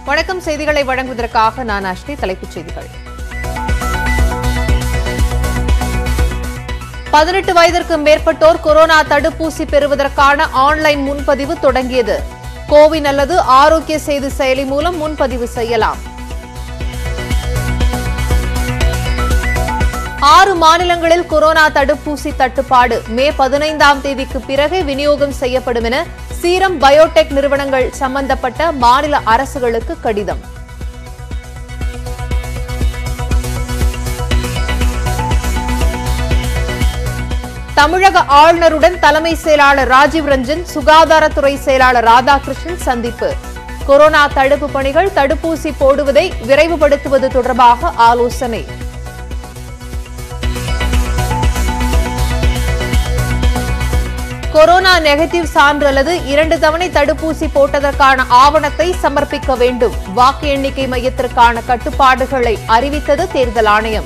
வணக்கம் செய்திகளை வழங்குவதற்காக நான் அஷ்னி தலைப்புச் செய்திகள் பதினெட்டு வயதிற்கு மேற்பட்டோர் கொரோனா தடுப்பூசி பெறுவதற்கான ஆன்லைன் முன்பதிவு தொடங்கியது கோவின் அல்லது ஆரோக்கிய செய்தி செயலி மூலம் முன்பதிவு செய்யலாம் ஆறு மாநிலங்களில் கொரோனா தடுப்பூசி தட்டுப்பாடு மே பதினைந்தாம் தேதிக்கு பிறகு விநியோகம் செய்யப்படும் என சீரம் பயோடெக் நிறுவனங்கள் சம்பந்தப்பட்ட மாநில அரசுகளுக்கு கடிதம் தமிழக ஆளுநருடன் தலைமை செயலாளர் ராஜீவ் ரஞ்சன் சுகாதாரத்துறை செயலாளர் ராதாகிருஷ்ணன் சந்திப்பு கொரோனா தடுப்பு பணிகள் தடுப்பூசி போடுவதை விரைவுபடுத்துவது தொடர்பாக ஆலோசனை கொரோனா நெகட்டிவ் சான்று அல்லது இரண்டு தவணை தடுப்பூசி போட்டதற்கான ஆவணத்தை சமர்ப்பிக்க வேண்டும் வாக்கு எண்ணிக்கை மையத்திற்கான கட்டுப்பாடுகளை அறிவித்தது தேர்தல் ஆணையம்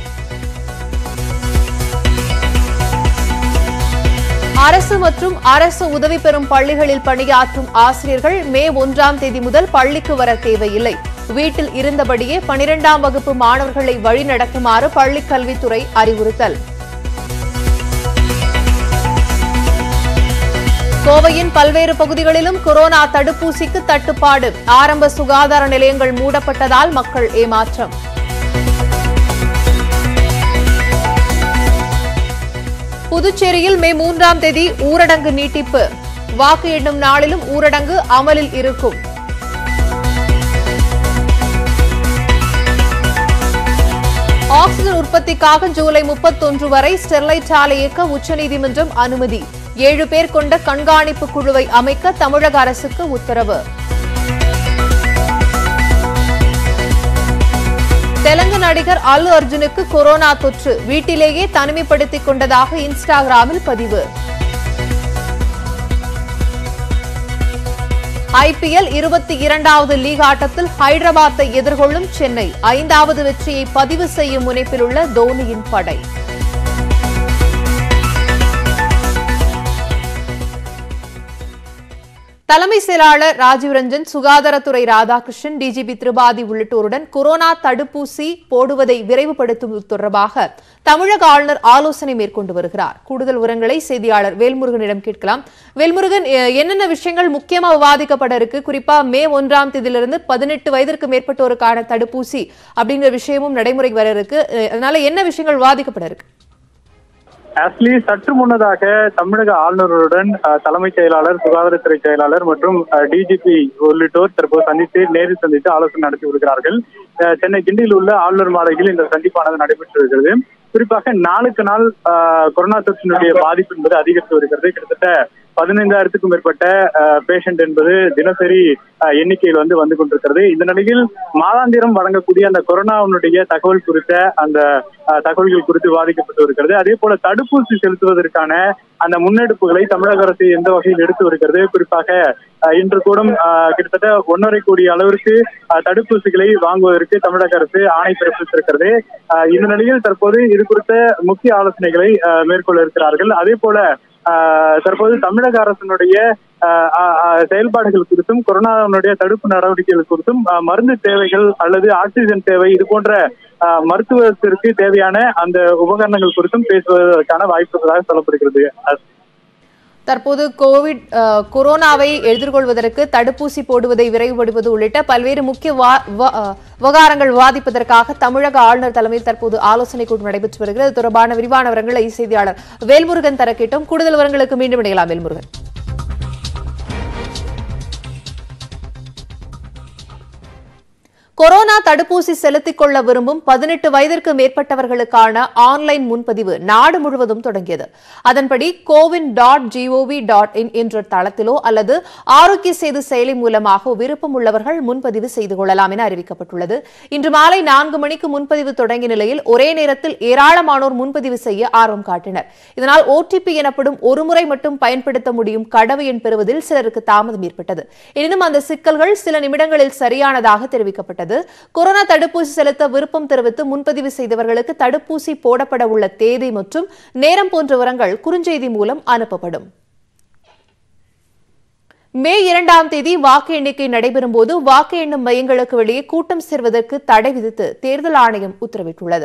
அரசு மற்றும் அரசு உதவி பெறும் பள்ளிகளில் பணியாற்றும் ஆசிரியர்கள் மே ஒன்றாம் தேதி முதல் பள்ளிக்கு வர தேவையில்லை வீட்டில் இருந்தபடியே பனிரெண்டாம் வகுப்பு மாணவர்களை வழிநடத்துமாறு பள்ளிக் கல்வித்துறை அறிவுறுத்தல் கோவையின் பல்வேறு பகுதிகளிலும் கொரோனா தடுப்பூசிக்கு தட்டுப்பாடு ஆரம்ப சுகாதார நிலையங்கள் மூடப்பட்டதால் மக்கள் ஏமாற்றம் புதுச்சேரியில் மே மூன்றாம் தேதி ஊரடங்கு நீட்டிப்பு வாக்கு எண்ணும் நாளிலும் ஊரடங்கு அமலில் இருக்கும் ஆக்சிஜன் உற்பத்திக்காக ஜூலை முப்பத்தொன்று வரை ஸ்டெர்லைட் ஆலை இயக்க உச்சநீதிமன்றம் அனுமதி ஏழு பேர் கொண்ட கண்காணிப்பு குழுவை அமைக்க தமிழக அரசுக்கு உத்தரவு தெலுங்கு நடிகர் அல்லு அர்ஜுனுக்கு கொரோனா தொற்று வீட்டிலேயே தனிமைப்படுத்திக் கொண்டதாக இன்ஸ்டாகிராமில் பதிவு ஐபிஎல் இருபத்தி இரண்டாவது லீக் ஆட்டத்தில் ஹைதராபாத்தை எதிர்கொள்ளும் சென்னை ஐந்தாவது வெற்றியை பதிவு செய்யும் முனைப்பில் உள்ள தோனியின் படை தலைமை செயலாளர் ராஜீவ் ரஞ்சன் சுகாதாரத்துறை ராதாகிருஷ்ணன் டிஜிபி திரிபாதி உள்ளிட்டோருடன் கொரோனா தடுப்பூசி போடுவதை விரைவுபடுத்துவது தொடர்பாக தமிழக ஆளுநர் ஆலோசனை மேற்கொண்டு வருகிறார் கூடுதல் விவரங்களை செய்தியாளர் வேல்முருகனிடம் கேட்கலாம் வேல்முருகன் எ- என்னென்ன விஷயங்கள் முக்கியமா விவாதிக்கப்பட இருக்கு குறிப்பா மே ஒன்றாம் தேதியிலிருந்து பதினெட்டு வயதிற்கு மேற்பட்டோருக்கான தடுப்பூசி அப்படிங்கிற விஷயமும் நடைமுறைக்கு வர இருக்கு அஹ் அதனால என்ன விஷயங்கள் விவாதிக்கப்பட இருக்கு ஆக்சுவலி சற்று முன்னதாக தமிழக ஆளுநருடன் அஹ், தலைமைச் செயலாளர் சுகாதாரத்துறை செயலாளர் மற்றும் டிஜிபி உள்ளிட்டோர் தற்போது சந்தித்து நேரில் சந்தித்து ஆலோசனை நடத்தி வருகிறார்கள் அஹ், சென்னை கிண்டியில் உள்ள ஆளுநர் மாளிகையில் இந்த சந்திப்பானது நடைபெற்று வருகிறது குறிப்பாக நாளுக்கு நாள் அஹ், கொரோனா தொற்றினுடைய பாதிப்பு என்பது அதிகரித்து வருகிறது கிட்டத்தட்ட பதினைந்தாயிரத்துக்கும் மேற்பட்ட பேஷண்ட் என்பது தினசரி அஹ், எண்ணிக்கையில் வந்து வந்து கொண்டிருக்கிறது இந்த நிலையில் மாதாந்திரம் வழங்கக்கூடிய அந்த கொரோனாவினுடைய தகவல் குறித்த அந்த அஹ், தகவல்கள் குறித்து விவாதிக்கப்பட்டு வருகிறது அதே போல தடுப்பூசி செலுத்துவதற்கான அந்த முன்னெடுப்புகளை தமிழக அரசு எந்த வகையில் எடுத்து வருகிறது குறிப்பாக அஹ், இன்று கூடும் அஹ், கிட்டத்தட்ட ஒன்றரை கோடி அளவிற்கு அஹ், தடுப்பூசிகளை வாங்குவதற்கு தமிழக அரசு ஆணை பிறப்பித்திருக்கிறது அஹ், இந்த நிலையில் தற்போது இது குறித்த முக்கிய ஆலோசனைகளை அஹ், மேற்கொள்ள இருக்கிறார்கள் அதே போல ஆஹ் தற்போது தமிழக அரசினுடைய ஆஹ் ஆஹ் ஆஹ் செயல்பாடுகள் குறித்தும் கொரோனாவினுடைய தடுப்பு நடவடிக்கைகள் குறித்தும் ஆஹ் மருந்து தேவைகள் அல்லது ஆக்சிஜன் தேவை இது போன்ற ஆஹ் மருத்துவத்திற்கு தேவையான அந்த உபகரணங்கள் குறித்தும் பேசுவதற்கான வாய்ப்பு இருப்பதாக சொல்லப்படுகிறது தற்போது கோவிட் அஹ், கொரோனாவை எதிர்கொள்வதற்கு தடுப்பூசி போடுவதை விரைவுபடுவது உள்ளிட்ட பல்வேறு முக்கிய வா- வ- அஹ், விவகாரங்கள் விவாதிப்பதற்காக தமிழக ஆளுநர் தலைமையில் தற்போது ஆலோசனை கூட்டம் நடைபெற்று வருகிறது இது தொடர்பான விரிவான விவரங்களை செய்தியாளர் வேல்முருகன் தர கேட்டோம் கூடுதல் விவரங்களுக்கு மீண்டும் இணையலாம் வேல்முருகன் கொரோனா தடுப்பூசி செலுத்திக் கொள்ள விரும்பும் பதினெட்டு வயதிற்கு மேற்பட்டவர்களுக்கான ஆன்லைன் முன்பதிவு நாடு முழுவதும் தொடங்கியது அதன்படி CoWIN dot G O V dot in என்ற தளத்திலோ அல்லது ஆரோக்கிய சேது செயலி மூலமாக விருப்பம் உள்ளவர்கள் முன்பதிவு செய்து கொள்ளலாம் என அறிவிக்கப்பட்டுள்ளது இன்று மாலை நான்கு மணிக்கு முன்பதிவு தொடங்கிய நிலையில் ஒரே நேரத்தில் ஏராளமானோர் முன்பதிவு செய்ய ஆர்வம் காட்டினர் இதனால் ஓடிபி எனப்படும் ஒருமுறை மட்டும் பயன்படுத்த முடியும் கடவு எண் பெறுவதில் சிலருக்கு தாமதம் ஏற்பட்டது எனினும் அந்த சிக்கல்கள் சில நிமிடங்களில் சரியானதாக தெரிவிக்கப்பட்டது கொரோனா தடுப்பூசி செலுத்த விருப்பம் தெரிவித்து முன்பதிவு செய்தவர்களுக்கு தடுப்பூசி போடப்பட உள்ள தேதி மற்றும் நேரம் போன்ற விவரங்கள் குறுஞ்செய்தி மூலம் அனுப்பப்படும் மே இரண்டாம் தேதி வாக்கு எண்ணிக்கை நடைபெறும் போது வாக்கு எண்ணும் மையங்களுக்கு வெளியே கூட்டம் சேர்வதற்கு தடை விதித்து தேர்தல் ஆணையம் உத்தரவிட்டுள்ளது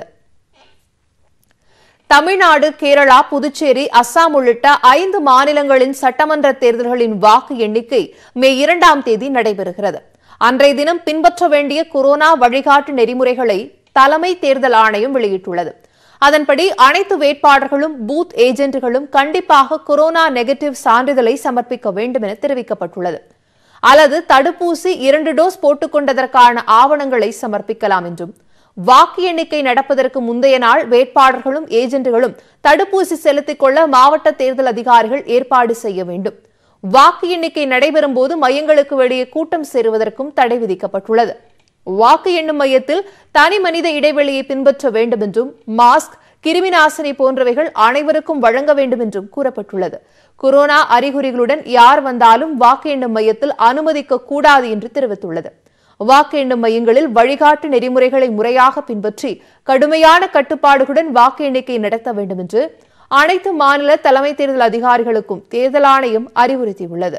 தமிழ்நாடு கேரளா புதுச்சேரி அஸ்ஸாம் உள்ளிட்ட ஐந்து மாநிலங்களின் சட்டமன்ற தேர்தல்களின் வாக்கு எண்ணிக்கை மே இரண்டாம் தேதி நடைபெறுகிறது அன்றைய தினம் பின்பற்ற வேண்டிய கொரோனா வழிகாட்டு நெறிமுறைகளை தலைமை தேர்தல் ஆணையம் வெளியிட்டுள்ளது அதன்படி அனைத்து வேட்பாளர்களும் பூத் ஏஜென்ட்டுகளும் கண்டிப்பாக கொரோனா நெகட்டிவ் சான்றிதழை சமர்ப்பிக்க வேண்டும் என தெரிவிக்கப்பட்டுள்ளது அல்லது தடுப்பூசி இரண்டு டோஸ் போட்டுக் கொண்டதற்கான ஆவணங்களை சமர்ப்பிக்கலாம் என்றும் வாக்கு எண்ணிக்கை நடப்பதற்கு முந்தைய நாள் வேட்பாளர்களும் ஏஜென்ட்டுகளும் தடுப்பூசி செலுத்திக் கொள்ள மாவட்ட தேர்தல் அதிகாரிகள் ஏற்பாடு செய்ய வேண்டும் வாக்கு எண்ணிக்கை நடைபெறும் போது மையங்களுக்கு வெளியே கூட்டம் சேருவதற்கும் தடை விதிக்கப்பட்டுள்ளது வாக்கு எண்ணும் மையத்தில் தனி மனித இடைவெளியை பின்பற்ற வேண்டும் என்றும் மாஸ்க் கிருமிநாசினி போன்றவைகள் அனைவருக்கும் வழங்க வேண்டும் என்றும் கூறப்பட்டுள்ளது கொரோனா அறிகுறிகளுடன் யார் வந்தாலும் வாக்கு எண்ணும் மையத்தில் அனுமதிக்க கூடாது என்று தெரிவித்துள்ளது வாக்கு எண்ணும் மையங்களில் வழிகாட்டு நெறிமுறைகளை முறையாக பின்பற்றி கடுமையான கட்டுப்பாடுகளுடன் வாக்கு எண்ணிக்கை நடத்த வேண்டும் என்று அனைத்து மாநில தலைமை தேர்தல் அதிகாரிகளுக்கும் தேர்தல் ஆணையம் அறிவுறுத்தியுள்ளது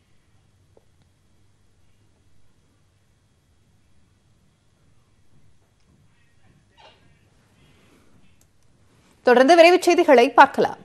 தொடர்ந்து விரைவுச் செய்திகளை பார்க்கலாம்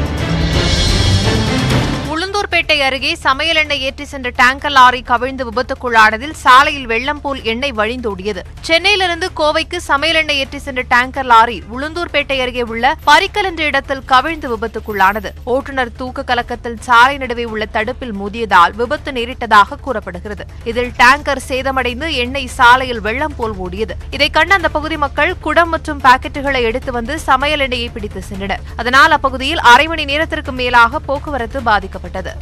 உளுந்தூர்பேட்டை அருகே சமையல் எண்ணெய் ஏற்றி சென்ற டேங்கர் லாரி கவிழ்ந்து விபத்துக்குள்ளானதில் சாலையில் வெள்ளம் போல் எண்ணெய் வழிந்தோடியது சென்னையிலிருந்து கோவைக்கு சமையல் எண்ணெய் ஏற்றி சென்ற டேங்கர் லாரி உளுந்தூர்பேட்டை அருகே உள்ள பரிக்கல் என்ற இடத்தில் கவிழ்ந்து விபத்துக்குள்ளானது ஓட்டுநர் தூக்க கலக்கத்தில் சாலை நடுவே உள்ள தடுப்பில் மோதியதால் விபத்து நேரிட்டதாக கூறப்படுகிறது இதில் டேங்கர் சேதமடைந்து எண்ணெய் சாலையில் வெள்ளம் போல் ஓடியது இதை கண்ட அந்த பகுதி மக்கள் குடம் மற்றும் பாக்கெட்டுகளை எடுத்து வந்து சமையல் எண்ணெயை பிடித்து சென்றனர் அதனால் அப்பகுதியில் அரை மணி நேரத்திற்கு மேலாக போக்குவரத்து பாதிக்கப்பட்டது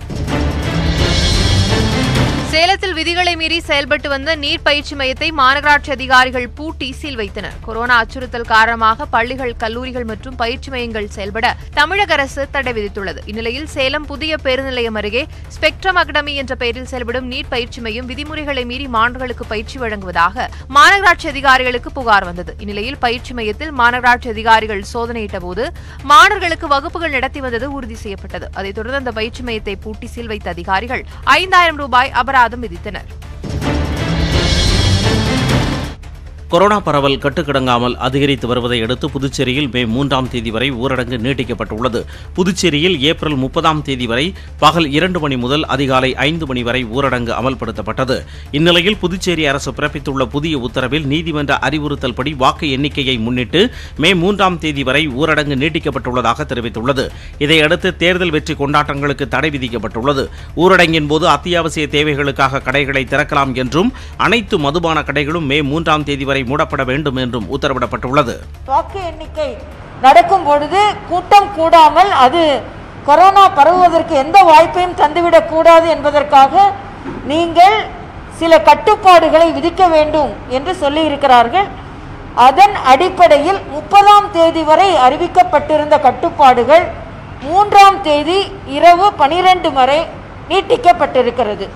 சேலத்தில் விதிகளை மீறி செயல்பட்டு வந்த நீட் பயிற்சி மையத்தை மாநகராட்சி அதிகாரிகள் பூட்டி சீல் வைத்தனர் கொரோனா அச்சுறுத்தல் காரணமாக பள்ளிகள் கல்லூரிகள் மற்றும் பயிற்சி மையங்கள் செயல்பட தமிழக அரசு தடை விதித்துள்ளது இந்நிலையில் சேலம் புதிய பேருந்து நிலையம் அருகே ஸ்பெக்ட்ரம் அகாடமி என்ற பெயரில் செயல்படும் நீட் பயிற்சி மையம் விதிமுறைகளை மீறி மாணவர்களுக்கு பயிற்சி வழங்குவதாக மாநகராட்சி அதிகாரிகளுக்கு புகார் வந்தது இந்நிலையில் பயிற்சி மையத்தில் மாநகராட்சி அதிகாரிகள் சோதனையிட்ட போது மாணவர்களுக்கு வகுப்புகள் நடத்தி வந்தது உறுதி செய்யப்பட்டது அதைத் தொடர்ந்து அந்த பயிற்சி மையத்தை பூட்டி சீல் வைத்த அதிகாரிகள் ஐந்தாயிரம் ரூபாய் அபராதம் விதித்தனர் கொரோனா பரவல் கட்டுக்கிடங்காமல் அதிகரித்து வருவதை அடுத்து புதுச்சேரியில் மே மூன்றாம் தேதி வரை ஊரடங்கு நீட்டிக்கப்பட்டுள்ளது புதுச்சேரியில் ஏப்ரல் முப்பதாம் தேதி வரை பகல் இரண்டு மணி முதல் அதிகாலை ஐந்து மணி வரை ஊரடங்கு அமல்படுத்தப்பட்டது இந்நிலையில் புதுச்சேரி அரசு பிறப்பித்துள்ள புதிய உத்தரவில் நீதிமன்ற அறிவுறுத்தல் படி வாக்கு எண்ணிக்கையை முன்னிட்டு மே மூன்றாம் தேதி வரை ஊரடங்கு நீட்டிக்கப்பட்டுள்ளதாக தெரிவித்துள்ளது இதையடுத்து தேர்தல் வெற்றி கொண்டாட்டங்களுக்கு தடை விதிக்கப்பட்டுள்ளது ஊரடங்கின் போது அத்தியாவசிய தேவைகளுக்காக கடைகளை திறக்கலாம் என்றும் அனைத்து மதுபான கடைகளும் மே மூன்றாம் தேதி வரை மூடப்பட வேண்டும் என்றும் உத்தரவிடப்பட்டுள்ளது வாக்கு எண்ணிக்கை நடக்கும் பொழுது கூட்டம் கூடாமல் அது கொரோனா பரவுவதற்கு எந்த வாய்ப்பையும் தந்துவிடக் கூடாது என்பதற்காக நீங்கள் சில கட்டுப்பாடுகளை விதிக்க வேண்டும் என்று சொல்லியிருக்கிறார்கள் அதன் அடிப்படையில் முப்பதாம் தேதி வரை அறிவிக்கப்பட்டிருந்த கட்டுப்பாடுகள் மூன்றாம் தேதி இரவு பனிரெண்டு வரை நீட்டிக்கப்பட்டிருக்கிறது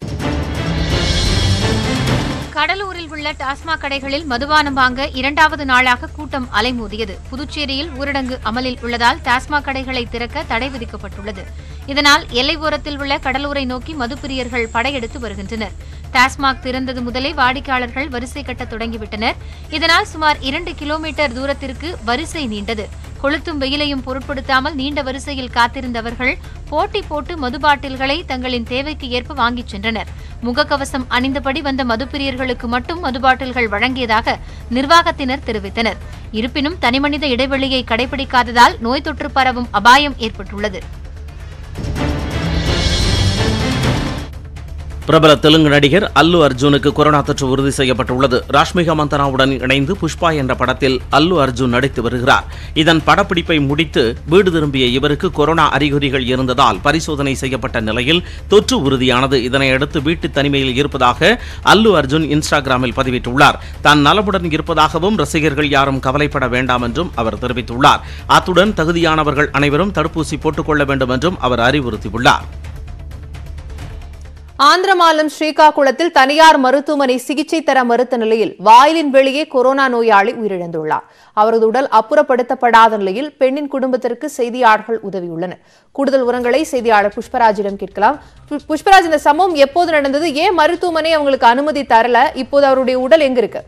கடலூரில் உள்ள டாஸ்மாக் கடைகளில் மதுபானம் வாங்க இரண்டாவது நாளாக கூட்டம் அலைமோதியது புதுச்சேரியில் ஊரடங்கு அமலில் உள்ளதால் டாஸ்மாக் கடைகளை திறக்க தடை விதிக்கப்பட்டுள்ளது இதனால் எல்லை ஓரத்தில் உள்ள கடலூரை நோக்கி மதுப்பிரியர்கள் படையெடுத்து வருகின்றனர் டாஸ்மாக் திறந்தது முதலே வாடிக்கையாளர்கள் வரிசை கட்ட தொடங்கிவிட்டனர் இதனால் சுமார் இரண்டு கிலோமீட்டர் தூரத்திற்கு வரிசை நீண்டது கொளுத்தும் வெயிலையும் பொருட்படுத்தாமல் நீண்ட வரிசையில் காத்திருந்தவர்கள் போட்டி போட்டு மது பாட்டில்களை தங்களின் தேவைக்கு ஏற்ப வாங்கிச் சென்றனர் முகக்கவசம் அணிந்தபடி வந்த மதுப்பிரியர்களுக்கு மட்டும் மது பாட்டில்கள் வழங்கியதாக நிர்வாகத்தினர் தெரிவித்தனர் இருப்பினும் தனிமனித இடைவெளியை கடைபிடிக்காததால் நோய் தொற்று பரவும் அபாயம் ஏற்பட்டுள்ளது பிரபல தெலுங்கு நடிகர் அல்லு அர்ஜுனுக்கு கொரோனா தொற்று உறுதி செய்யப்பட்டுள்ளது ராஷ்மிகா மந்தனாவுடன் இணைந்து புஷ்பா என்ற படத்தில் அல்லு அர்ஜுன் நடித்து வருகிறார் இதன் படப்பிடிப்பை முடித்து வீடு திரும்பிய இவருக்கு கொரோனா அறிகுறிகள் இருந்ததால் பரிசோதனை செய்யப்பட்ட நிலையில் தொற்று உறுதியானது இதனையடுத்து வீட்டு தனிமையில் இருப்பதாக அல்லு அர்ஜுன் இன்ஸ்டாகிராமில் பதிவிட்டுள்ளார் தான் நலமுடன் இருப்பதாகவும் ரசிகர்கள் யாரும் கவலைப்பட வேண்டாம் என்றும் அவர் தெரிவித்துள்ளார் அத்துடன் தகுதியானவர்கள் அனைவரும் தடுப்பூசி போட்டுக்கொள்ள வேண்டும் என்றும் அவர் அறிவுறுத்தியுள்ளார் ஆந்திர மாநிலம் ஸ்ரீகாகுளத்தில் தனியார் மருத்துவமனை சிகிச்சை தர மறுத்த நிலையில் வாயிலின் வெளியே கொரோனா நோயாளி உயிரிழந்துள்ளார் அவரது உடல் அப்புறப்படுத்தப்படாத நிலையில் பெண்ணின் குடும்பத்திற்கு செய்தியாளர்கள் உதவியுள்ளனர் கூடுதல் விவரங்களை செய்தியாளர் புஷ்பராஜிடம் கேட்கலாம் பு- புஷ்பராஜ் இந்த சம்பவம் எப்போது நடந்தது ஏன் மருத்துவமனை அவங்களுக்கு அனுமதி தரல இப்போது அவருடைய உடல் எங்க இருக்கு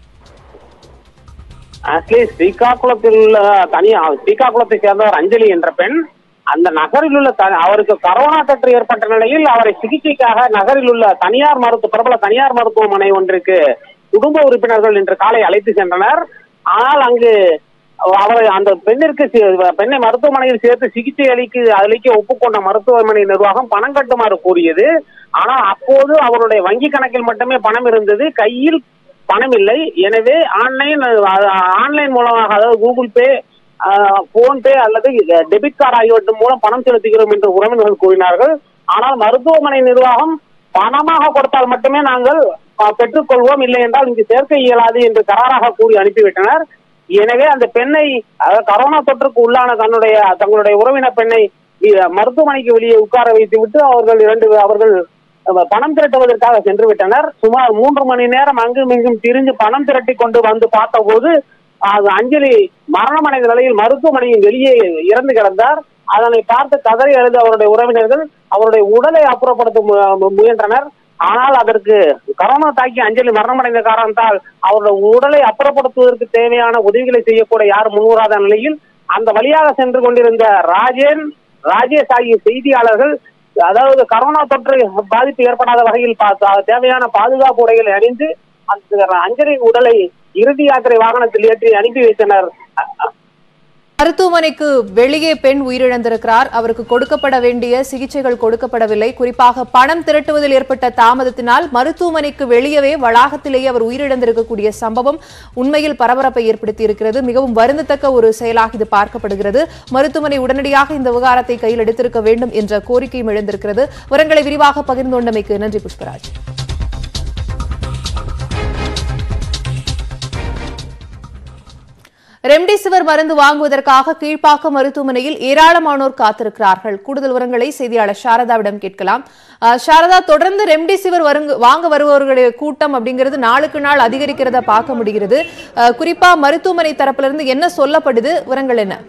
ஆக்சுவலி ஸ்ரீகாகுளத்தில் உள்ள தனியா ஸ்ரீகாகுளத்தை சேர்ந்தவர் அஞ்சலி என்ற பெண் அந்த நகரில் உள்ள த- அவருக்கு கரோனா தொற்று ஏற்பட்ட நிலையில் அவரை சிகிச்சைக்காக நகரில் உள்ள தனியார் மருத்துவ பிரபல தனியார் மருத்துவமனை ஒன்றிற்கு குடும்ப உறுப்பினர்கள் இன்று காலை அழைத்து சென்றனர் ஆனால் அங்கு அவரை அந்த பெண்ணிற்கு சி- பெண்ணை மருத்துவமனையில் சேர்த்து சிகிச்சை அளிக்க அளிக்க ஒப்புக்கொண்ட மருத்துவமனை நிர்வாகம் பணம் கட்டுமாறு கூறியது ஆனால் அப்போது அவருடைய வங்கி கணக்கில் மட்டுமே பணம் இருந்தது கையில் பணம் இல்லை எனவே ஆன்லைன் ஆன்லைன் மூலமாக அதாவது கூகுள் பே போன் பே அல்லது டெபிட் கார்டு ஆகியவற்றின் மூலம் பணம் செலுத்துகிறோம் என்று உறவினர்கள் கூறினார்கள் ஆனால் மருத்துவமனை நிர்வாகம் பணமாக கொடுத்தால் மட்டுமே நாங்கள் அஹ், பெற்றுக்கொள்வோம் இல்லை என்றால் இங்கு சேர்க்க இயலாது என்று கராராக கூறி அனுப்பிவிட்டனர் எனவே அந்த பெண்ணை அதாவது கரோனா தொற்றுக்கு உள்ளான தன்னுடைய தங்களுடைய உறவினர் பெண்ணை இ- மருத்துவமனைக்கு வெளியே உட்கார வைத்து விட்டு அவர்கள் இரண்டு அவர்கள் அஹ், பணம் திரட்டுவதற்காக சென்று விட்டனர் சுமார் மூன்று மணி நேரம் அங்கும் இங்கும் திரிஞ்சு பணம் திரட்டி கொண்டு வந்து பார்த்தபோது அது அஞ்சலி மரணமடைந்த நிலையில் மருத்துவமனையின் வெளியே இறந்து கிடந்தார் அதனை பார்த்து கதறி எழுத அவருடைய உறவினர்கள் அவருடைய உடலை அப்புறப்படுத்த மு- மு- முயன்றனர் ஆனால் அதற்கு கரோனா தாக்கி அஞ்சலி மரணமடைந்த காரணத்தால் அவருடைய உடலை அப்புறப்படுத்துவதற்கு தேவையான உதவிகளை செய்யக்கூட யாரும் முன்வராத நிலையில் அந்த வழியாக சென்று கொண்டிருந்த ராஜேன் ராஜேஷ் ஆகிய செய்தியாளர்கள் அதாவது கரோனா தொற்று பாதிப்பு ஏற்படாத வகையில் பா- தா- தேவையான பாதுகாப்பு உடைகளை அணிந்து அந்த அஞ்சலி உடலை இறுதி யாத்திரை வாகனத்தில் ஏற்றி அனுப்பி வைத்தனர் மருத்துவமனைக்கு வெளியே பெண் உயிரிழந்திருக்கிறார் அவருக்கு கொடுக்கப்பட வேண்டிய சிகிச்சைகள் கொடுக்கப்படவில்லை குறிப்பாக பணம் திரட்டுவதில் ஏற்பட்ட தாமதத்தினால் மருத்துவமனைக்கு வெளியவே வளாகத்திலேயே அவர் உயிரிழந்திருக்கக்கூடிய சம்பவம் உண்மையில் பரபரப்பை ஏற்படுத்தி இருக்கிறது மிகவும் வருந்தத்தக்க ஒரு செயலாக இது பார்க்கப்படுகிறது மருத்துவமனை உடனடியாக இந்த விவகாரத்தை கையில் எடுத்திருக்க வேண்டும் என்ற கோரிக்கையும் எழுந்திருக்கிறது விவரங்களை விரிவாக பகிர்ந்து கொண்டமைக்கு நன்றி புஷ்பராஜ் ரெம்டெசிவிர் மருந்து வாங்குவதற்காக கீழ்ப்பாக்கம் மருத்துவமனையில் ஏராளமானோர் காத்திருக்கிறார்கள் கூடுதல் விவரங்களை செய்தியாளர் சாரதாவிடம் கேட்கலாம் அஹ், சாரதா தொடர்ந்து ரெம்டெசிவிர் வருங்க வாங்க வருபவர்களுடைய கூட்டம் அப்படிங்கிறது நாளுக்கு நாள் அதிகரிக்கிறத பார்க்க முடிகிறது அஹ், குறிப்பா மருத்துவமனை தரப்புல இருந்து என்ன சொல்லப்படுது விவரங்கள் என்ன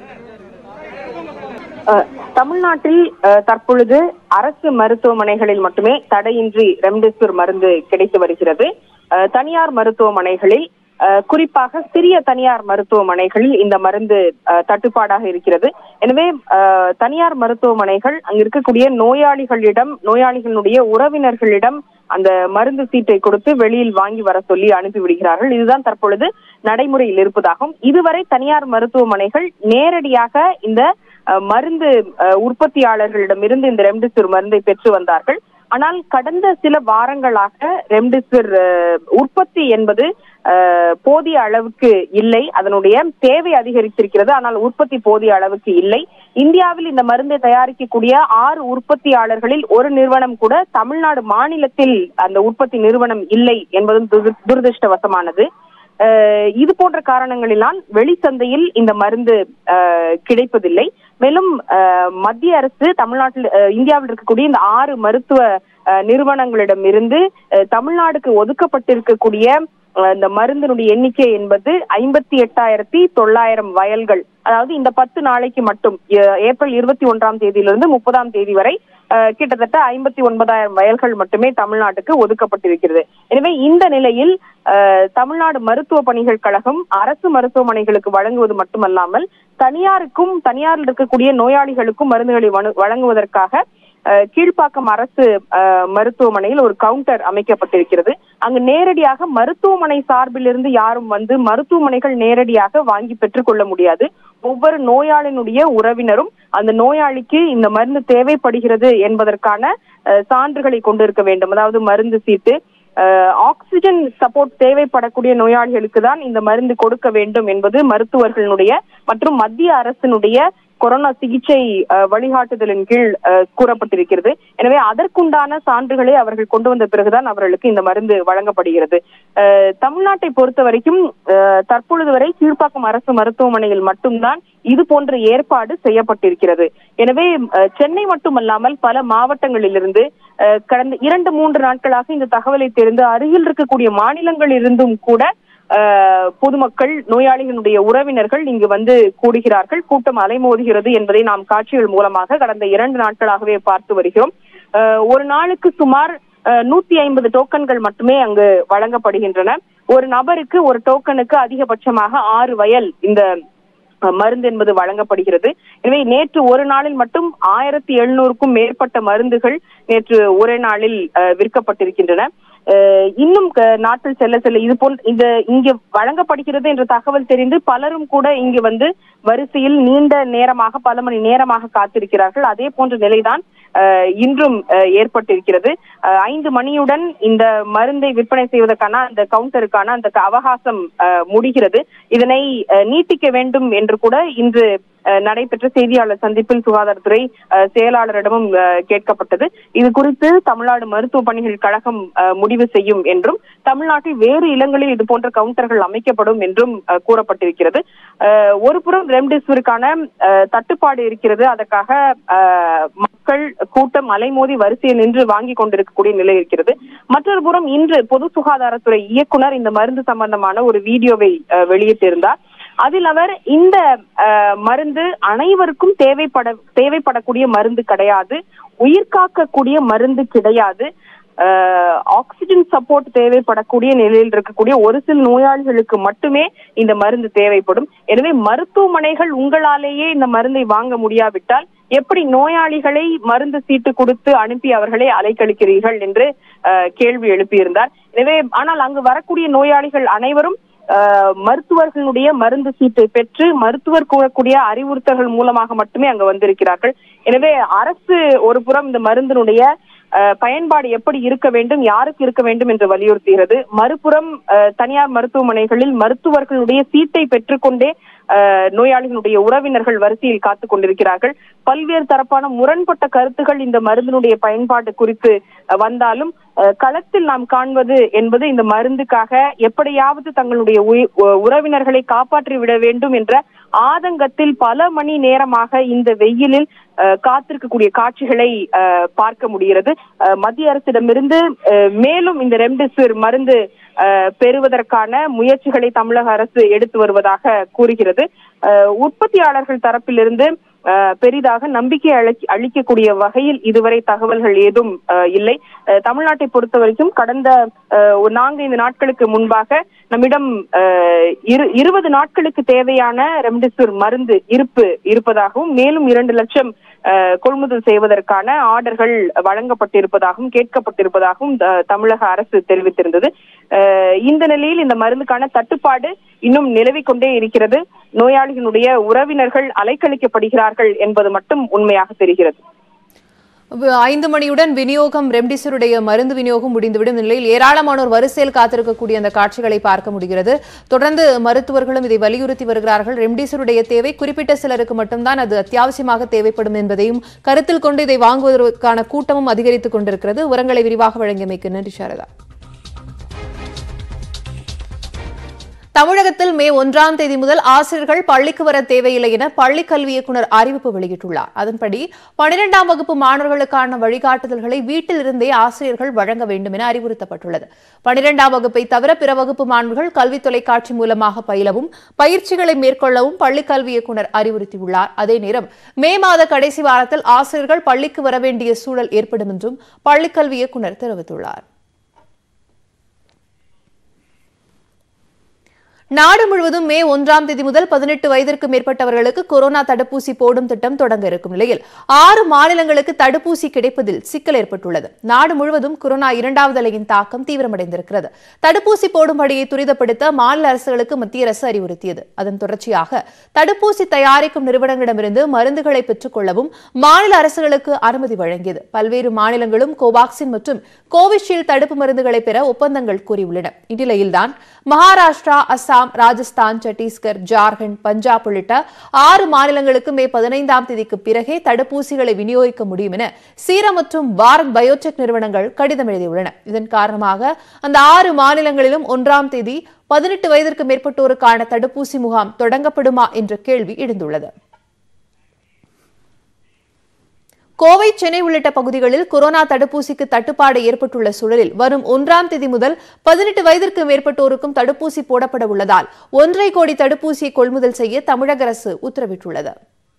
அஹ், தமிழ்நாட்டில் அஹ், தற்பொழுது அரசு மருத்துவமனைகளில் மட்டுமே தடையின்றி ரெம்டெசிவிர் மருந்து கிடைத்து வருகிறது அஹ், தனியார் மருத்துவமனைகளில் அஹ், குறிப்பாக சிறிய தனியார் மருத்துவமனைகளில் இந்த மருந்து அஹ், தட்டுப்பாடாக இருக்கிறது எனவே அஹ், தனியார் மருத்துவமனைகள் அங்கு இருக்கக்கூடிய நோயாளிகளிடம் நோயாளிகளுடைய உறவினர்களிடம் அந்த மருந்து சீட்டை கொடுத்து வெளியில் வாங்கி வர சொல்லி அனுப்பி விடுகிறார்கள் இதுதான் தற்பொழுது நடைமுறையில் இருப்பதாகும் இதுவரை தனியார் மருத்துவமனைகள் நேரடியாக இந்த அஹ், மருந்து அஹ், உற்பத்தியாளர்களிடமிருந்து இந்த ரெம்டெசிவிர் மருந்தை பெற்று வந்தார்கள் ஆனால் கடந்த சில வாரங்களாக ரெம்டெசிவிர் அஹ், உற்பத்தி என்பது அஹ், போதிய அளவுக்கு இல்லை அதனுடைய தேவை அதிகரித்திருக்கிறது ஆனால் உற்பத்தி போதிய அளவுக்கு இல்லை இந்தியாவில் இந்த மருந்தை தயாரிக்கக்கூடிய ஆறு உற்பத்தியாளர்களில் ஒரு நிறுவனம் கூட தமிழ்நாடு மாநிலத்தில் அந்த உற்பத்தி நிறுவனம் இல்லை என்பதும் துர- துரதிருஷ்டவசமானது அஹ் இது போன்ற காரணங்களினால் வெளிச்சந்தையில் இந்த மருந்து அஹ், கிடைப்பதில்லை மேலும் அஹ், மத்திய அரசு தமிழ்நாட்டில் அஹ், இந்தியாவில் இருக்கக்கூடிய இந்த ஆறு மருத்துவ அஹ், நிறுவனங்களிடமிருந்து அஹ், தமிழ்நாடுக்கு ஒதுக்கப்பட்டிருக்கக்கூடிய அஹ், இந்த மருந்தினுடைய எண்ணிக்கை என்பது ஐம்பத்தி எட்டாயிரத்தி தொள்ளாயிரம் வயல்கள் அதாவது இந்த பத்து நாளைக்கு மட்டும் அஹ், ஏப்ரல் இருபத்தி ஒன்றாம் தேதியிலிருந்து முப்பதாம் தேதி வரை அஹ், கிட்டத்தட்ட ஐம்பத்தி ஒன்பதாயிரம் வயல்கள் மட்டுமே தமிழ்நாட்டுக்கு ஒதுக்கப்பட்டிருக்கிறது எனவே இந்த நிலையில் அஹ், தமிழ்நாடு மருத்துவ பணிகள் கழகம் அரசு மருத்துவமனைகளுக்கு வழங்குவது மட்டுமல்லாமல் தனியாருக்கும் தனியாரில் இருக்கக்கூடிய நோயாளிகளுக்கும் மருந்துகளை வழு- வழங்குவதற்காக அஹ், கீழ்ப்பாக்கம் அரசு அஹ், மருத்துவமனையில் ஒரு கவுண்டர் அமைக்கப்பட்டிருக்கிறது அங்கு நேரடியாக மருத்துவமனை சார்பிலிருந்து யாரும் வந்து மருத்துவமனைகள் நேரடியாக வாங்கி பெற்றுக்கொள்ள முடியாது ஒவ்வொரு நோயாளியினுடைய உறவினரும் அந்த நோயாளிக்கு இந்த மருந்து தேவைப்படுகிறது என்பதற்கான அஹ், சான்றுகளை கொண்டிருக்க வேண்டும் அதாவது மருந்து சீட்டு அஹ், ஆக்சிஜன் சப்போர்ட் தேவைப்படக்கூடிய நோயாளிகளுக்கு தான் இந்த மருந்து கொடுக்க வேண்டும் என்பது மருத்துவர்களுடைய மற்றும் மத்திய அரசினுடைய கொரோனா சிகிச்சை அஹ், வழிகாட்டுதலின் கீழ் அஹ், கூறப்பட்டிருக்கிறது எனவே அதற்குண்டான சான்றுகளை அவர்கள் கொண்டு வந்த பிறகுதான் அவர்களுக்கு இந்த மருந்து வழங்கப்படுகிறது அஹ், தமிழ்நாட்டை பொறுத்த வரைக்கும் அஹ், தற்பொழுது வரை கீழ்ப்பாக்கம் அரசு மருத்துவமனையில் மட்டும்தான் இது போன்ற ஏற்பாடு செய்யப்பட்டிருக்கிறது எனவே அஹ், சென்னை மட்டுமல்லாமல் பல மாவட்டங்களிலிருந்து அஹ், கடந்த இரண்டு மூன்று நாட்களாக இந்த தகவலை தெரிந்து அருகில் இருக்கக்கூடிய மாநிலங்கள் இருந்தும் கூட அஹ், பொதுமக்கள் நோயாளிகளுடைய உறவினர்கள் இங்கு வந்து கூடுகிறார்கள் கூட்டம் அலைமோதுகிறது என்பதை நாம் காட்சிகள் மூலமாக கடந்த இரண்டு நாட்களாகவே பார்த்து வருகிறோம் அஹ், ஒரு நாளுக்கு சுமார் நூத்தி ஐம்பது டோக்கன்கள் மட்டுமே அங்கு வழங்கப்படுகின்றன ஒரு நபருக்கு ஒரு டோக்கனுக்கு அதிகபட்சமாக ஆறு வயல் இந்த அஹ், மருந்து என்பது வழங்கப்படுகிறது எனவே நேற்று ஒரு நாளில் மட்டும் ஆயிரத்தி எழுநூறுக்கும் மேற்பட்ட மருந்துகள் நேற்று ஒரே நாளில் அஹ், விற்கப்பட்டிருக்கின்றன அஹ், இன்னும் க- நாட்கள் செல்ல செல்ல இது போல் இந்த இங்கு வழங்கப்படுகிறது என்ற தகவல் தெரிந்து பலரும் கூட இங்கு வந்து வரிசையில் நீண்ட நேரமாக பல மணி நேரமாக காத்திருக்கிறார்கள் அதே போன்ற நிலைதான் அஹ், இன்றும் அஹ், ஏற்பட்டிருக்கிறது அஹ், ஐந்து மணியுடன் இந்த மருந்தை விற்பனை செய்வதற்கான அந்த கவுண்டருக்கான அந்த க- அவகாசம் அஹ், முடிகிறது இதனை அஹ், நீட்டிக்க வேண்டும் என்று கூட இன்று அஹ், நடைபெற்ற செய்தியாளர் சந்திப்பில் சுகாதாரத்துறை அஹ், செயலாளரிடமும் அஹ், கேட்கப்பட்டது இது குறித்து தமிழ்நாடு மருத்துவ பணிகள் கழகம் அஹ், முடிவு செய்யும் என்றும் தமிழ்நாட்டில் வேறு இடங்களில் இது போன்ற கவுண்டர்கள் அமைக்கப்படும் என்றும் அஹ், கூறப்பட்டிருக்கிறது அஹ், ஒரு புறம் ரெம்டெசிவிருக்கான அஹ், தட்டுப்பாடு இருக்கிறது அதற்காக அஹ், மக்கள் கூட்டம் அலைமோதி வரிசையில் நின்று வாங்கி கொண்டிருக்கக்கூடிய நிலை இருக்கிறது மற்றொரு புறம் இன்று பொது சுகாதாரத்துறை இயக்குனர் இந்த மருந்து சம்பந்தமான ஒரு வீடியோவை அஹ், வெளியிட்டிருந்தார் அதில் அவர் இந்த அஹ், மருந்து அனைவருக்கும் தேவைப்பட தேவைப்படக்கூடிய மருந்து கிடையாது உயிர் காக்கக்கூடிய மருந்து கிடையாது அஹ், ஆக்சிஜன் சப்போர்ட் தேவைப்படக்கூடிய நிலையில் இருக்கக்கூடிய ஒரு சில நோயாளிகளுக்கு மட்டுமே இந்த மருந்து தேவைப்படும் எனவே மருத்துவமனைகள் உங்களாலேயே இந்த மருந்தை வாங்க முடியாவிட்டால் எப்படி நோயாளிகளை மருந்து சீட்டு கொடுத்து அனுப்பி அவர்களை அலைக்கழிக்கிறீர்கள் என்று அஹ், கேள்வி எழுப்பியிருந்தார் எனவே ஆனால் அங்கு வரக்கூடிய நோயாளிகள் அனைவரும் அஹ், மருத்துவர்களுடைய மருந்து சீட்டை பெற்று மருத்துவர் கூறக்கூடிய அறிவுறுத்தல்கள் மூலமாக மட்டுமே அங்க வந்திருக்கிறார்கள் எனவே அரசு ஒரு புறம் இந்த மருந்தினுடைய அஹ், பயன்பாடு எப்படி இருக்க வேண்டும் யாருக்கு இருக்க வேண்டும் என்று வலியுறுத்துகிறது மறுபுறம் அஹ், தனியார் மருத்துவமனைகளில் மருத்துவர்களுடைய சீட்டை பெற்றுக்கொண்டே அஹ், நோயாளிகளுடைய உறவினர்கள் வரிசையில் காத்துக் கொண்டிருக்கிறார்கள் பல்வேறு தரப்பான முரண்பட்ட கருத்துகள் இந்த மருந்தினுடைய பயன்பாடு குறித்து அஹ், வந்தாலும் அஹ், களத்தில் நாம் காண்பது என்பது இந்த மருந்துக்காக எப்படியாவது தங்களுடைய உயி- உ- உறவினர்களை காப்பாற்றி விட வேண்டும் என்ற ஆதங்கத்தில் பல மணி நேரமாக இந்த வெயிலில் அஹ், காத்திருக்கக்கூடிய காட்சிகளை அஹ், பார்க்க முடிகிறது அஹ், மத்திய அரசிடமிருந்து அஹ், மேலும் இந்த ரெம்டெசிவிர் மருந்து அஹ், பெறுவதற்கான முயற்சிகளை தமிழக அரசு எடுத்து வருவதாக கூறுகிறது அஹ், உற்பத்தியாளர்கள் தரப்பிலிருந்து அஹ், பெரிதாக நம்பிக்கை அளிக்க- அளிக்கக்கூடிய வகையில் இதுவரை தகவல்கள் ஏதும் அஹ், இல்லை அஹ், தமிழ்நாட்டை பொறுத்த வரைக்கும் கடந்த அஹ், ஒரு நான்கைந்து நாட்களுக்கு முன்பாக நம்மிடம் அஹ், இரு- இருபது நாட்களுக்கு தேவையான ரெம்டெசிவிர் மருந்து இருப்பு இருப்பதாகவும் மேலும் இரண்டு லட்சம் அஹ், கொள்முதல் செய்வதற்கான ஆர்டர்கள் வழங்கப்பட்டிருப்பதாகவும் கேட்கப்பட்டிருப்பதாகவும் த- தமிழக அரசு தெரிவித்திருந்தது அஹ், இந்த நிலையில் இந்த மருந்துக்கான தட்டுப்பாடு இன்னும் நிலவிக் கொண்டே இருக்கிறது நோயாளிகளுடைய உறவினர்கள் அலைக்கழிக்கப்படுகிறார்கள் என்பது மட்டும் உண்மையாக தெரிகிறது வ- ஐந்து மணியுடன் விநியோகம் ரெம்டிசிருடைய மருந்து விநியோகம் முடிந்துவிடும் நிலையில் ஏராளமானோர் வரிசையில் காத்திருக்கக்கூடிய அந்த காட்சிகளை பார்க்க முடிகிறது தொடர்ந்து மருத்துவர்களும் இதை வலியுறுத்தி வருகிறார்கள் ரெம்டிசிருடைய தேவை குறிப்பிட்ட சிலருக்கு மட்டும்தான் அது அத்தியாவசியமாக தேவைப்படும் என்பதையும் கருத்தில் கொண்டு இதை வாங்குவதற்கான கூட்டமும் அதிகரித்துக் கொண்டிருக்கிறது உரங்களை விரிவாக வழங்கியமைக்கு நன்றி சாரதா தமிழகத்தில் மே ஒன்றாம் தேதி முதல் ஆசிரியர்கள் பள்ளிக்கு வர தேவையில்லை என பள்ளிக் கல்வி இயக்குநர் அறிவிப்பு வெளியிட்டுள்ளார் அதன்படி பனிரெண்டாம் வகுப்பு மாணவர்களுக்கான வழிகாட்டுதல்களை வீட்டில் இருந்தே ஆசிரியர்கள் வழங்க வேண்டும் என அறிவுறுத்தப்பட்டுள்ளது பனிரெண்டாம் வகுப்பை தவிர பிற வகுப்பு மாணவர்கள் கல்வி தொலைக்காட்சி மூலமாக பயிலவும் பயிற்சிகளை மேற்கொள்ளவும் பள்ளிக் கல்வி இயக்குநர் அறிவுறுத்தியுள்ளார் அதே நேரம் மே மாத கடைசி வாரத்தில் ஆசிரியர்கள் பள்ளிக்கு வர வேண்டிய சூழல் ஏற்படும் என்றும் பள்ளிக் கல்வி இயக்குநர் தெரிவித்துள்ளார் நாடு முழுவதும் மே ஒன்றாம் தேதி முதல் பதினெட்டு வயதிற்கு மேற்பட்டவர்களுக்கு கொரோனா தடுப்பூசி போடும் திட்டம் தொடங்க இருக்கும் நிலையில் ஆறு மாநிலங்களுக்கு தடுப்பூசி கிடைப்பதில் சிக்கல் ஏற்பட்டுள்ளது நாடு முழுவதும் கொரோனா இரண்டாவது அலையின் தாக்கம் தீவிரமடைந்திருக்கிறது தடுப்பூசி போடும் பணியை துரிதப்படுத்த மாநில அரசுகளுக்கு மத்திய அரசு அறிவுறுத்தியது அதன் தொடர்ச்சியாக தடுப்பூசி தயாரிக்கும் நிறுவனங்களிடமிருந்து மருந்துகளை பெற்றுக் கொள்ளவும் மாநில அரசுகளுக்கு அனுமதி வழங்கியது பல்வேறு மாநிலங்களும் கோவாக்சின் மற்றும் கோவிஷீல்டு தடுப்பு மருந்துகளை பெற ஒப்பந்தங்கள் கூறியுள்ளன இந்நிலையில்தான் மகாராஷ்டிரா அஸ்ஸாம் அசாம் ராஜஸ்தான் சத்தீஸ்கர் ஜார்க்கண்ட் பஞ்சாப் உள்ளிட்ட ஆறு மாநிலங்களுக்கு மே பதினைந்தாம் தேதிக்கு பிறகே தடுப்பூசிகளை விநியோகிக்க முடியும் என சீரம் மற்றும் பாரத் பயோடெக் நிறுவனங்கள் கடிதம் எழுதியுள்ளன இதன் காரணமாக அந்த ஆறு மாநிலங்களிலும் ஒன்றாம் தேதி பதினெட்டு வயதிற்கு மேற்பட்டோருக்கான தடுப்பூசி முகாம் தொடங்கப்படுமா என்ற கேள்வி எழுந்துள்ளது கோவை சென்னை உள்ளிட்ட பகுதிகளில் கொரோனா தடுப்பூசிக்கு தட்டுப்பாடு ஏற்பட்டுள்ள சூழலில் வரும் ஒன்றாம் தேதி முதல் பதினெட்டு வயதிற்கு மேற்பட்டோருக்கும் தடுப்பூசி போடப்பட உள்ளதால் ஒன்றரை கோடி தடுப்பூசியை கொள்முதல் செய்ய தமிழக அரசு உத்தரவிட்டுள்ளது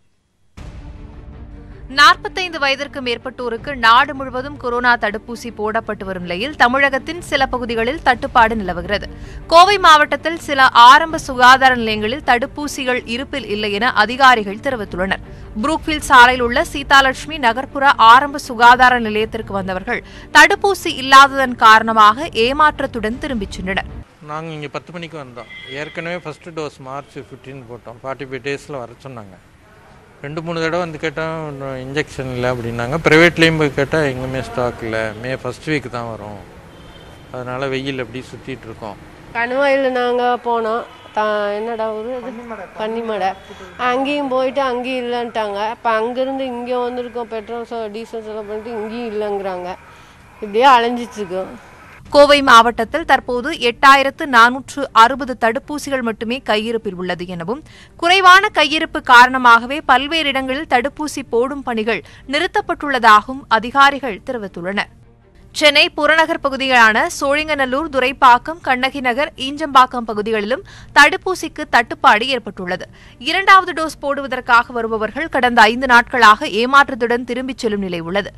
நாற்பத்தைந்து வயதிற்கு மேற்பட்டோருக்கு நாடு முழுவதும் கொரோனா தடுப்பூசி போடப்பட்டு வரும் நிலையில் தமிழகத்தின் சில பகுதிகளில் தட்டுப்பாடு நிலவுகிறது கோவை மாவட்டத்தில் சில ஆரம்ப சுகாதார நிலையங்களில் தடுப்பூசிகள் இருப்பில் இல்லை என அதிகாரிகள் தெரிவித்துள்ளனர் புரூக்ஃபீல்ட் சாலையில் உள்ள சீதாலட்சுமி நகர்ப்புற ஆரம்ப சுகாதார நிலையத்திற்கு வந்தவர்கள் தடுப்பூசி இல்லாததன் காரணமாக ஏமாற்றத்துடன் திரும்பிச் சென்றனர் நாங்கள் இங்கே பத்து மணிக்கு வந்தோம் ஏற்கனவே ஃபஸ்ட்டு டோஸ் மார்ச் ஃபிஃப்டீன் போட்டோம் ஃபார்ட்டி ஃபைவ் டேஸில் வர சொன்னாங்க ரெண்டு மூணு தடவை வந்து கேட்டால் இன்ஜெக்ஷன் இல்லை அப்படின்னாங்க ப்ரைவேட்லேயும் போய் கேட்டால் எங்கேயுமே ஸ்டாக் இல்லை மே ஃபஸ்ட் வீக் தான் வரும் அதனால் வெயில் அப்படி சுற்றிட்டு இருக்கோம் கணுவாயில் நாங்கள் போனோம் த என்னடா ஊர் அது பன்னிமடை அங்கேயும் போயிட்டு அங்கேயும் இல்லைன்ட்டாங்க இப்போ அங்கேருந்து இங்கே வந்திருக்கோம் பெட்ரோல் செ டீசல் செலவு பண்ணிட்டு இங்கேயும் இல்லைங்கிறாங்க இப்படியே அலைஞ்சிட்ருக்கோம் கோவை மாவட்டத்தில் தற்போது எட்டாயிரத்து நானூற்று அறுபது தடுப்பூசிகள் மட்டுமே கையிருப்பில் உள்ளது எனவும் குறைவான கையிருப்பு காரணமாகவே பல்வேறு இடங்களில் தடுப்பூசி போடும் பணிகள் நிறுத்தப்பட்டுள்ளதாகவும் அதிகாரிகள் தெரிவித்துள்ளனர் சென்னை புறநகர் பகுதிகளான சோழிங்கநல்லூர் துரைப்பாக்கம் கண்ணகி நகர் ஈஞ்சம்பாக்கம் பகுதிகளிலும் தடுப்பூசிக்கு தட்டுப்பாடு ஏற்பட்டுள்ளது இரண்டாவது டோஸ் போடுவதற்காக வருபவர்கள் கடந்த ஐந்து நாட்களாக ஏமாற்றத்துடன் திரும்பிச் செல்லும் நிலை உள்ளது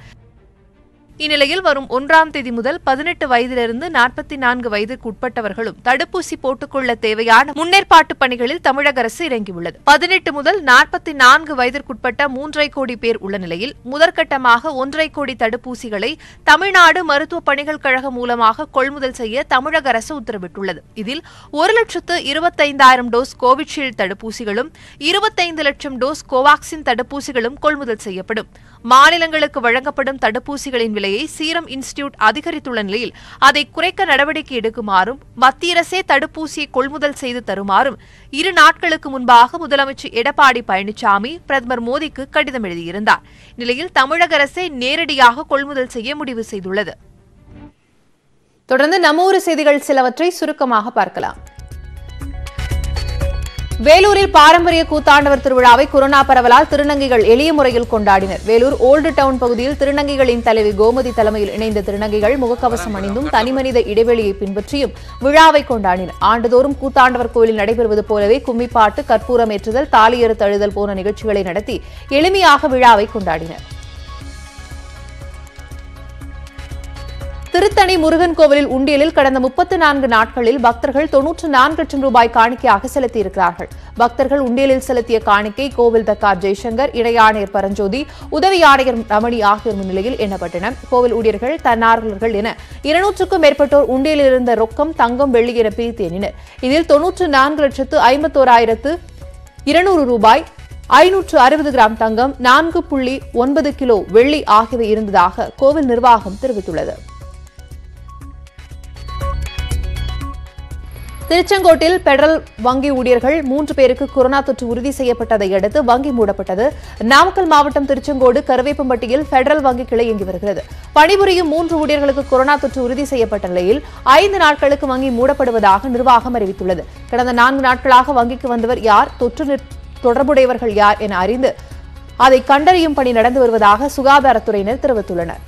இந்நிலையில் வரும் ஒன்றாம் தேதி முதல் பதினெட்டு வயதிலிருந்து நாற்பத்தி நான்கு வயதிற்கு உட்பட்டவர்களும் தடுப்பூசி போட்டுக்கொள்ள தேவையான முன்னேற்பாட்டு பணிகளில் தமிழக அரசு இறங்கியுள்ளது பதினெட்டு முதல் நாற்பத்தி நான்கு வயதிற்குட்பட்ட மூன்றரை கோடி பேர் உள்ள நிலையில் முதற்கட்டமாக ஒன்றரை கோடி தடுப்பூசிகளை தமிழ்நாடு மருத்துவ பணிகள் கழகம் மூலமாக கொள்முதல் செய்ய தமிழக அரசு உத்தரவிட்டுள்ளது இதில் ஒரு லட்சத்து இருபத்தைந்தாயிரம் டோஸ் கோவிஷீல்டு தடுப்பூசிகளும் இருபத்தைந்து லட்சம் டோஸ் கோவாக்சின் தடுப்பூசிகளும் கொள்முதல் செய்யப்படும் மாநிலங்களுக்கு வழங்கப்படும் தடுப்பூசிகளின் விலையை சீரம் இன்ஸ்டிடியூட் அதிகரித்துள்ள நிலையில் அதை குறைக்க நடவடிக்கை எடுக்குமாறும் மத்திய அரசே தடுப்பூசியை கொள்முதல் செய்து தருமாறும் இரு நாட்களுக்கு முன்பாக முதலமைச்சர் எடப்பாடி பழனிசாமி பிரதமர் மோடிக்கு கடிதம் எழுதியிருந்தார் நிலையில் தமிழக அரசே நேரடியாக கொள்முதல் செய்ய முடிவு செய்துள்ளது தொடர்ந்து நம்ம ஊர் செய்திகள் சிலவற்றை சுருக்கமாக பார்க்கலாம் வேலூரில் பாரம்பரிய கூத்தாண்டவர் திருவிழாவை கொரோனா பரவலால் திருநங்கைகள் எளிய முறையில் கொண்டாடினர் வேலூர் ஓல்டு டவுன் பகுதியில் திருநங்கைகளின் தலைவி கோமதி தலைமையில் இணைந்த திருநங்கைகள் முகக்கவசம் அணிந்தும் தனிமனித இடைவெளியை பின்பற்றியும் விழாவை கொண்டாடினர் ஆண்டுதோறும் கூத்தாண்டவர் கோயிலில் நடைபெறுவது போலவே கும்மிப்பாட்டு கற்பூரம் ஏற்றுதல் தாலியறு தழுதல் போன்ற நிகழ்ச்சிகளை நடத்தி எளிமையாக விழாவை கொண்டாடினர் திருத்தணி முருகன் கோவிலில் உண்டியலில் கடந்த முப்பத்து நான்கு நாட்களில் பக்தர்கள் தொன்னூற்று நான்கு லட்சம் ரூபாய் காணிக்கையாக செலுத்தியிருக்கிறார்கள் பக்தர்கள் உண்டியலில் செலுத்திய காணிக்கை கோவில் பெக்கார் ஜெய்சங்கர் இணை ஆணையர் பரஞ்சோதி உதவி ஆணையர் ரமணி ஆகியோர் முன்னிலையில் எண்ணப்பட்டன கோவில் ஊழியர்கள் தன்னார்வலர்கள் என இருநூற்றுக்கும் மேற்பட்டோர் உண்டியலில் இருந்த ரொக்கம் தங்கம் வெள்ளி என பிரித்து எண்ணினர் இதில் தொன்னூற்று நான்கு லட்சத்து ஐம்பத்தோராயிரத்து இருநூறு ரூபாய் ஐநூற்று அறுபது கிராம் தங்கம் நான்கு புள்ளி ஒன்பது கிலோ வெள்ளி ஆகியவை இருந்ததாக கோவில் நிர்வாகம் தெரிவித்துள்ளது திருச்செங்கோட்டில் பெடரல் வங்கி ஊழியர்கள் மூன்று பேருக்கு கொரோனா தொற்று உறுதி செய்யப்பட்டதை அடுத்து வங்கி மூடப்பட்டது நாமக்கல் மாவட்டம் திருச்செங்கோடு கருவேப்பம்பட்டியில் பெடரல் வங்கி கிளை இயங்கி வருகிறது பணிபுரியும் மூன்று ஊழியர்களுக்கு கொரோனா தொற்று உறுதி செய்யப்பட்ட நிலையில் ஐந்து நாட்களுக்கு வங்கி மூடப்படுவதாக நிர்வாகம் அறிவித்துள்ளது கடந்த நான்கு நாட்களாக வங்கிக்கு வந்தவர் யார் தொற்று நிற்- தொடர்புடையவர்கள் யார் என அறிந்து அதை கண்டறியும் பணி நடந்து வருவதாக சுகாதாரத்துறையினர் தெரிவித்துள்ளனர்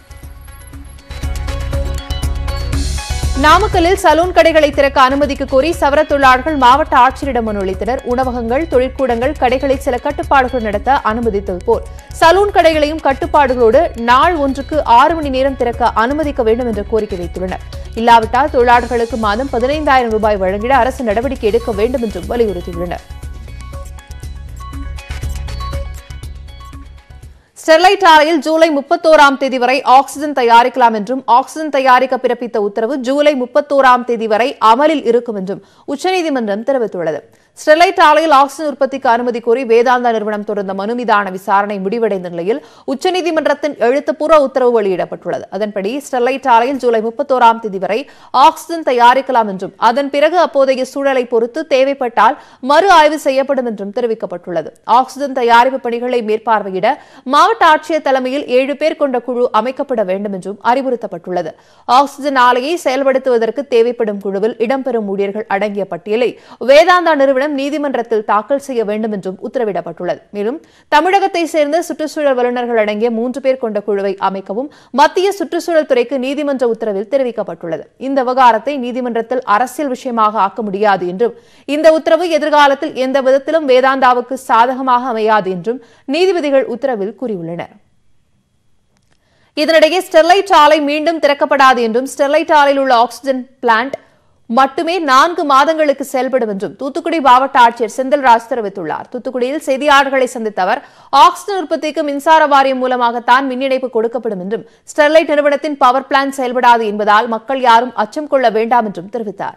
நாமக்கல்லில் சலூன் கடைகளை திறக்க அனுமதிக்க கோரி சவர தொழிலாளர்கள் மாவட்ட ஆட்சியரிடம் மனு அளித்தனர் உணவகங்கள் தொழிற்கூடங்கள் கடைகளை சில கட்டுப்பாடுகள் நடத்த அனுமதித்தது போல் சலூன் கடைகளையும் கட்டுப்பாடுகளோடு நாள் ஒன்றுக்கு ஆறு மணி நேரம் திறக்க அனுமதிக்க வேண்டும் என்ற கோரிக்கை வைத்துள்ளனர் இல்லாவிட்டால் தொழிலாளர்களுக்கு மாதம் பதினைந்தாயிரம் ரூபாய் வழங்கிட அரசு நடவடிக்கை எடுக்க வேண்டும் என்றும் வலியுறுத்தியுள்ளனர் ஸ்டெர்லைட் ஆலையில் ஜூலை முப்பத்தோராம் தேதி வரை ஆக்ஸிஜன் தயாரிக்கலாம் என்றும் ஆக்ஸிஜன் தயாரிக்க பிறப்பித்த உத்தரவு ஜூலை முப்பத்தோராம் தேதி வரை அமலில் இருக்கும் என்றும் உச்சநீதிமன்றம் தெரிவித்துள்ளது ஸ்டெர்லைட் ஆலையில் ஆக்ஸிஜன் உற்பத்திக்கு அனுமதி கோரி வேதாந்தா நிறுவனம் தொடர்ந்த மனு மீதான விசாரணை முடிவடைந்த நிலையில் உச்சநீதிமன்றத்தின் எழுத்துப்பூர்வ உத்தரவு வெளியிடப்பட்டுள்ளது அதன்படி ஸ்டெர்லைட் ஆலையில் ஜூலை முப்பத்தோராம் தேதி வரை ஆக்ஸிஜன் தயாரிக்கலாம் என்றும் அதன் பிறகு அப்போதைய சூழலை பொறுத்து தேவைப்பட்டால் மறு ஆய்வு செய்யப்படும் என்றும் தெரிவிக்கப்பட்டுள்ளது ஆக்ஸிஜன் தயாரிப்பு பணிகளை மேற்பார்வையிட மாவட்ட ஆட்சியர் தலைமையில் ஏழு பேர் கொண்ட குழு அமைக்கப்பட வேண்டும் என்றும் அறிவுறுத்தப்பட்டுள்ளது ஆக்ஸிஜன் ஆலையை செயல்படுத்துவதற்கு தேவைப்படும் குழுவில் இடம்பெறும் ஊழியர்கள் அடங்கிய பட்டியலை வேதாந்தா நிறுவனம் நீதிமன்றத்தில் தாக்கல் செய்ய வேண்டும் என்றும் உத்தரவிடப்பட்டுள்ளது மேலும் தமிழகத்தை சேர்ந்த சுற்றுச்சூழல் வல்லுநர்கள் அடங்கிய மூன்று பேர் கொண்ட குழுவை அமைக்கவும் மத்திய சுற்றுச்சூழல் துறைக்கு நீதிமன்ற உத்தரவில் தெரிவிக்கப்பட்டுள்ளது இந்த விவகாரத்தை நீதிமன்றத்தில் அரசியல் விஷயமாக ஆக்க முடியாது என்றும் இந்த உத்தரவு எதிர்காலத்தில் எந்த விதத்திலும் வேதாந்தாவுக்கு சாதகமாக அமையாது என்றும் நீதிபதிகள் உத்தரவில் கூறியுள்ளனர் இதனிடையே ஸ்டெர்லைட் ஆலை மீண்டும் திறக்கப்படாது என்றும் ஸ்டெர்லைட் ஆலையில் உள்ள ஆக்ஸிஜன் பிளான்ட் மட்டுமே நான்கு மாதங்களுக்கு செயல்படும் என்றும் தூத்துக்குடி மாவட்ட ஆட்சியர் செந்தில்ராஜ் தெரிவித்துள்ளார் தூத்துக்குடியில் செய்தியாளர்களை சந்தித்த அவர் ஆக்ஸிஜன் உற்பத்திக்கு மின்சார வாரியம் மூலமாகத்தான் மின் இணைப்பு கொடுக்கப்படும் என்றும் ஸ்டெர்லைட் நிறுவனத்தின் பவர் பிளான்ட் செயல்படாது என்பதால் மக்கள் யாரும் அச்சம் கொள்ள வேண்டாம் என்றும் தெரிவித்தார்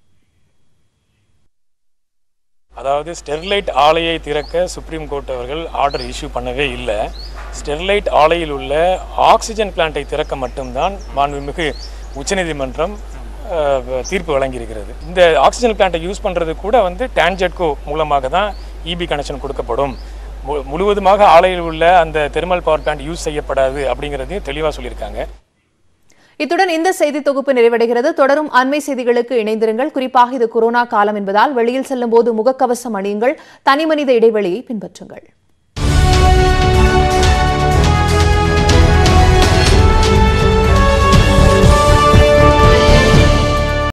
அதாவது ஸ்டெர்லைட் ஆலையை திறக்க சுப்ரீம் கோர்ட் அவர்கள் ஆர்டர் இஷ்யூ பண்ணவே இல்லை ஸ்டெர்லைட் ஆலையில் உள்ள ஆக்சிஜன் பிளான்ட்டை திறக்க மட்டும்தான் மாண்புமிகு உச்சநீதிமன்றம் அஹ், தீர்ப்பு வழங்கியிருக்கிறது இந்த ஆக்சிஜன் பிளான்ட்டை யூஸ் பண்ணுறது கூட வந்து டான்ஜெட்கோ மூலமாக தான் இபி கனெக்ஷன் கொடுக்கப்படும் மு- முழுவதுமாக ஆலையில் உள்ள அந்த தெர்மல் பவர் பிளான்ட் யூஸ் செய்யப்படாது அப்படிங்கிறதையும் தெளிவாக சொல்லியிருக்காங்க இத்துடன் இந்த செய்தி தொகுப்பு நிறைவடைகிறது தொடரும் அண்மை செய்திகளுக்கு இணைந்திருங்கள் குறிப்பாக இது கொரோனா காலம் என்பதால் வெளியில் செல்லும் போது முகக்கவசம் அணியுங்கள் தனிமனித இடைவெளியை பின்பற்றுங்கள்